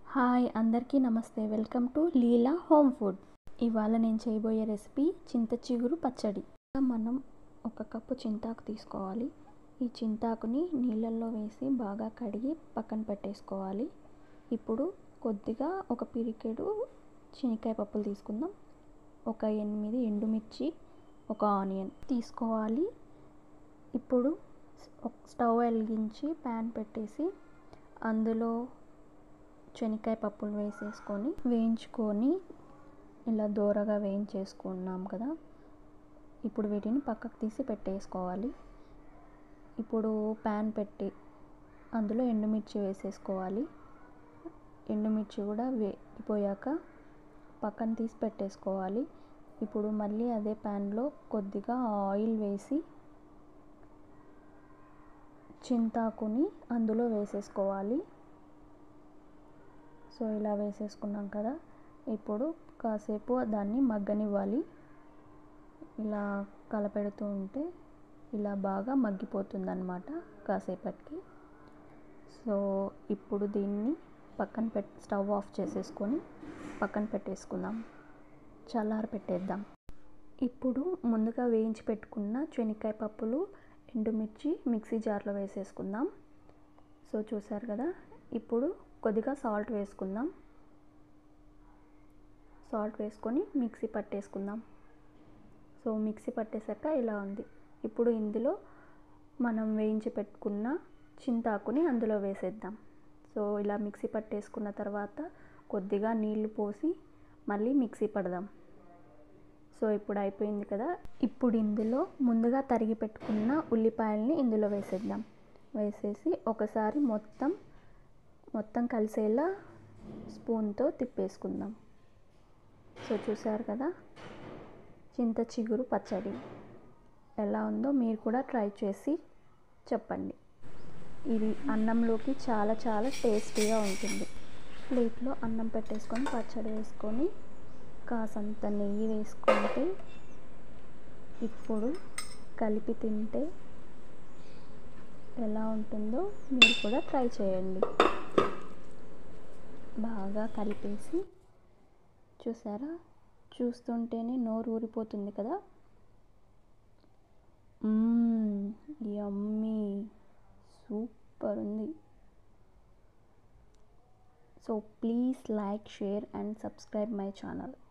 hi అందరికీ నమస్తే welcome to Leela home food ఇవాళ నేను చేయబోయే రెసిపీ చింత చిగురు పచ్చడి మనం ఒక కప్పు చింతాకు తీసుకోవాలి ఈ చింతాకుని నీళ్ళల్లో వేసి బాగా కడిగి పక్కన పెట్టేసుకోవాలి ఇప్పుడు కొద్దిగా ఒక పిరికెడు శనక్కాయ పప్పులు తీసుకుందాం ఒక ఎనిమిది ఎండుమిర్చి ఒక ఆనియన్ తీసుకోవాలి ఇప్పుడు స్టవ్ వెలిగించి ప్యాన్ పెట్టేసి అందులో శనక్కాయ పప్పులు వేసేసుకొని వేయించుకొని ఇలా దూరగా వేయించేసుకున్నాం కదా ఇప్పుడు వీటిని పక్కకు తీసి పెట్టేసుకోవాలి ఇప్పుడు ప్యాన్ పెట్టి అందులో ఎండుమిర్చి వేసేసుకోవాలి ఎండుమిర్చి కూడా వేగిపోయాక పక్కన తీసి పెట్టేసుకోవాలి ఇప్పుడు మళ్ళీ అదే ప్యాన్లో కొద్దిగా ఆయిల్ వేసి చింతాకుని అందులో వేసేసుకోవాలి సో ఇలా వేసేసుకున్నాం కదా ఇప్పుడు కాసేపు దాన్ని మగ్గనివ్వాలి ఇలా కలపెడుతూ ఉంటే ఇలా బాగా మగ్గిపోతుంది అనమాట కాసేపటికి సో ఇప్పుడు దీన్ని పక్కన పెట్ స్టవ్ ఆఫ్ చేసేసుకొని పక్కన పెట్టేసుకుందాం చల్లారి పెట్టేద్దాం ఇప్పుడు ముందుగా వేయించి పెట్టుకున్న శనక్కాయ పప్పులు ఎండుమిర్చి మిక్సీ జార్లో వేసేసుకుందాం సో చూసారు కదా ఇప్పుడు కొద్దిగా సాల్ట్ వేసుకుందాం సాల్ట్ వేసుకొని మిక్సీ పట్టేసుకుందాం సో మిక్సీ పట్టేశాక ఇలా ఉంది ఇప్పుడు ఇందులో మనం వేయించి పెట్టుకున్న చింతాకుని అందులో వేసేద్దాం సో ఇలా మిక్సీ పట్టేసుకున్న తర్వాత కొద్దిగా నీళ్లు పోసి మళ్ళీ మిక్సీ పడదాం సో ఇప్పుడు అయిపోయింది కదా ఇప్పుడు ఇందులో ముందుగా తరిగి పెట్టుకున్న ఉల్లిపాయల్ని ఇందులో వేసేద్దాం వేసేసి ఒకసారి మొత్తం మొత్తం కలిసేలా స్పూన్తో తిప్పేసుకుందాం సో చూసారు కదా చింత చిగురు పచ్చడి ఎలా ఉందో మీరు కూడా ట్రై చేసి చెప్పండి ఇది అన్నంలోకి చాలా చాలా టేస్టీగా ఉంటుంది ప్లేట్లో అన్నం పెట్టేసుకొని పచ్చడి వేసుకొని కాసంత నెయ్యి వేసుకుంటే ఇప్పుడు కలిపి తింటే ఎలా ఉంటుందో మీరు కూడా ట్రై చేయండి బాగా కలిపేసి చూసారా చూస్తుంటేనే నోరు ఊరిపోతుంది కదా యమ్మీ సూపర్ ఉంది so please like share and subscribe my channel